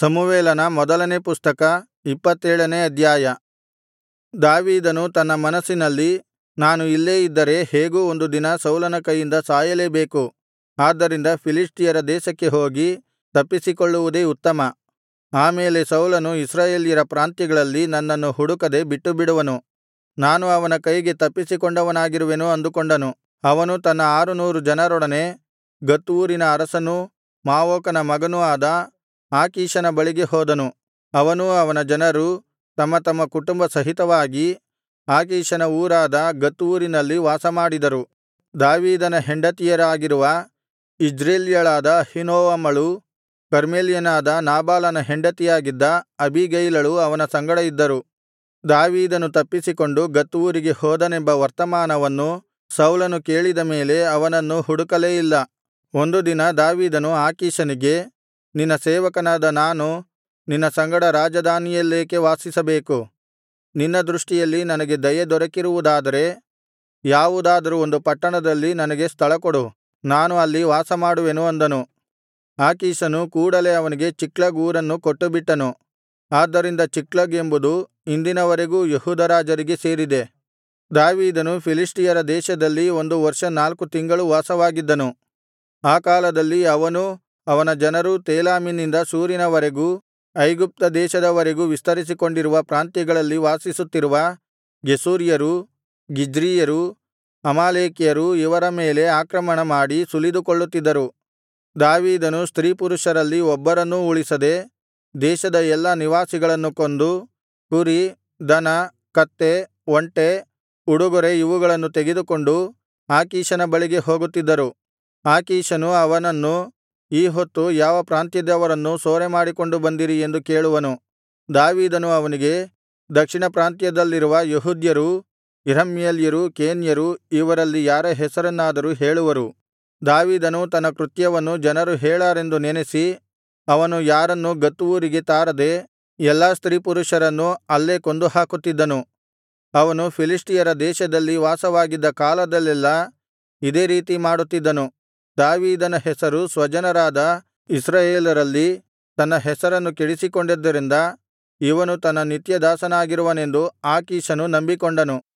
ಸಮುವೇಲನ ಮೊದಲನೇ ಪುಸ್ತಕ ಇಪ್ಪತ್ತೇಳನೇ ಅಧ್ಯಾಯ ದಾವೀದನು ತನ್ನ ಮನಸ್ಸಿನಲ್ಲಿ ನಾನು ಇಲ್ಲೇ ಇದ್ದರೆ ಹೇಗೂ ಒಂದು ದಿನ ಸೌಲನ ಕೈಯಿಂದ ಸಾಯಲೇಬೇಕು ಆದ್ದರಿಂದ ಫಿಲಿಷ್ಟಿಯರ ದೇಶಕ್ಕೆ ಹೋಗಿ ತಪ್ಪಿಸಿಕೊಳ್ಳುವುದೇ ಉತ್ತಮ ಆ ಮೇಲೆ ಸೌಲನು ಇಸ್ರಾಯೇಲ್ಯರ ಪ್ರಾಂತ್ಯಗಳಲ್ಲಿ ನನ್ನನ್ನು ಹುಡುಕದೆ ಬಿಟ್ಟುಬಿಡುವನು ನಾನು ಅವನ ಕೈಗೆ ತಪ್ಪಿಸಿಕೊಂಡವನಾಗಿರುವೆನು ಅಂದುಕೊಂಡನು ಅವನು ತನ್ನ ಆರುನೂರು ಜನರೊಡನೆ ಗತ್ ಊರಿನ ಅರಸನೂ ಮಾವೋಕನ ಮಗನೂ ಆದ ಆಕೀಷನ ಬಳಿಗೆ ಹೋದನು ಅವನೂ ಅವನ ಜನರೂ ತಮ್ಮ ತಮ್ಮ ಕುಟುಂಬ ಸಹಿತವಾಗಿ ಆಕೀಷನ ಊರಾದ ಗತ್ ಊರಿನಲ್ಲಿ ವಾಸಮಾಡಿದರು ದಾವೀದನ ಹೆಂಡತಿಯರಾಗಿರುವ ಇಜ್ರೇಲ್ಯಳಾದ ಅಹೀನೋವಮಳೂ ಕರ್ಮೆಲ್ಯನಾದ ನಾಬಾಲನ ಹೆಂಡತಿಯಾಗಿದ್ದ ಅಬೀಗೈಲಳೂ ಅವನ ಸಂಗಡ ಇದ್ದರು ದಾವೀದನು ತಪ್ಪಿಸಿಕೊಂಡು ಗತ್ ಊರಿಗೆ ಹೋದನೆಂಬ ವರ್ತಮಾನವನ್ನು ಸೌಲನು ಕೇಳಿದ ಮೇಲೆ ಅವನನ್ನು ಹುಡುಕಲೇ ಇಲ್ಲ ಒಂದು ದಿನ ದಾವೀದನು ಆಕೀಷನಿಗೆ ನಿನ್ನ ಸೇವಕನಾದ ನಾನು ನಿನ್ನ ಸಂಗಡ ರಾಜಧಾನಿಯಲ್ಲೇಕೆ ವಾಸಿಸಬೇಕು ನಿನ್ನ ದೃಷ್ಟಿಯಲ್ಲಿ ನನಗೆ ದಯೆ ದೊರಕಿರುವುದಾದರೆ ಯಾವುದಾದರೂ ಒಂದು ಪಟ್ಟಣದಲ್ಲಿ ನನಗೆ ಸ್ಥಳಕೊಡು ನಾನು ಅಲ್ಲಿ ವಾಸಮಾಡುವೆನು ಅಂದನು ಆಕೀಷನು ಕೂಡಲೆ ಅವನಿಗೆ ಚಿಕ್ಲಗ್ ಊರನ್ನು ಕೊಟ್ಟುಬಿಟ್ಟನು ಆದ್ದರಿಂದ ಚಿಕ್ಲಗ್ ಎಂಬುದು ಇಂದಿನವರೆಗೂ ಯೆಹೂದ ರಾಜರಿಗೆ ಸೇರಿದೆ ದಾವೀದನು ಫಿಲಿಷ್ಟಿಯರ ದೇಶದಲ್ಲಿ ಒಂದು ವರ್ಷ ನಾಲ್ಕು ತಿಂಗಳು ವಾಸವಾಗಿದ್ದನು ಆ ಕಾಲದಲ್ಲಿ ಅವನೂ ಅವನ ಜನರೂ ತೇಲಾಮಿನಿಂದ ಶೂರಿನವರೆಗೂ ಐಗುಪ್ತ ದೇಶದವರೆಗೂ ವಿಸ್ತರಿಸಿಕೊಂಡಿರುವ ಪ್ರಾಂತ್ಯಗಳಲ್ಲಿ ವಾಸಿಸುತ್ತಿರುವ ಗೆಷೂರ್ಯರೂ ಗಿಜ್ರೀಯರೂ ಅಮಾಲೇಕ್ಯರೂ ಇವರ ಮೇಲೆ ಆಕ್ರಮಣ ಮಾಡಿ ಸುಲಿದುಕೊಳ್ಳುತ್ತಿದ್ದರು ದಾವೀದನು ಸ್ತ್ರೀಪುರುಷರಲ್ಲಿ ಒಬ್ಬರನ್ನೂ ಉಳಿಸದೆ ದೇಶದ ಎಲ್ಲಾ ನಿವಾಸಿಗಳನ್ನು ಕೊಂದು ಕುರಿ ದನ ಕತ್ತೆ ಒಂಟೆ ಉಡುಗೊರೆ ಇವುಗಳನ್ನು ತೆಗೆದುಕೊಂಡು ಆಕೀಷನ ಬಳಿಗೆ ಹೋಗುತ್ತಿದ್ದರು ಆಕೀಷನು ಅವನನ್ನು ಈ ಹೊತ್ತು ಯಾವ ಪ್ರಾಂತ್ಯದವರನ್ನು ಸೂರೆಮಾಡಿಕೊಂಡು ಬಂದಿರಿ ಎಂದು ಕೇಳುವನು ದಾವೀದನು ಅವನಿಗೆ ದಕ್ಷಿಣ ಪ್ರಾಂತ್ಯದಲ್ಲಿರುವ ಯೆಹೂದ್ಯರು ಎರಹ್ಮೇಲ್ಯರು ಕೇನ್ಯರು ಇವರಲ್ಲಿ ಯಾರ ಹೆಸರನ್ನಾದರೂ ಹೇಳುವರು ದಾವೀದನು ತನ್ನ ಕೃತ್ಯವನ್ನು ಜನರು ಹೇಳಾರೆಂದು ನೆನಸಿ ಅವನು ಯಾರನ್ನೂ ಗತ್ ಊರಿಗೆ ತಾರದೆ ಎಲ್ಲಾ ಸ್ತ್ರೀಪುರುಷರನ್ನೂ ಅಲ್ಲೇ ಕೊಂದುಹಾಕುತ್ತಿದ್ದನು ಅವನು ಫಿಲಿಷ್ಟಿಯರ ದೇಶದಲ್ಲಿ ವಾಸವಾಗಿದ್ದ ಕಾಲದಲ್ಲೆಲ್ಲಾ ಇದೇ ರೀತಿ ಮಾಡುತ್ತಿದ್ದನು ದಾವೀದನ ಹೆಸರು ಸ್ವಜನರಾದ ಇಸ್ರಾಯೇಲರಲ್ಲಿ ತನ್ನ ಹೆಸರನ್ನು ಕೆಡಿಸಿಕೊಂಡದ್ದರಿಂದ ಇವನು ತನ್ನ ನಿತ್ಯದಾಸನಾಗಿರುವನೆಂದು ಆಕೀಷನು ನಂಬಿಕೊಂಡನು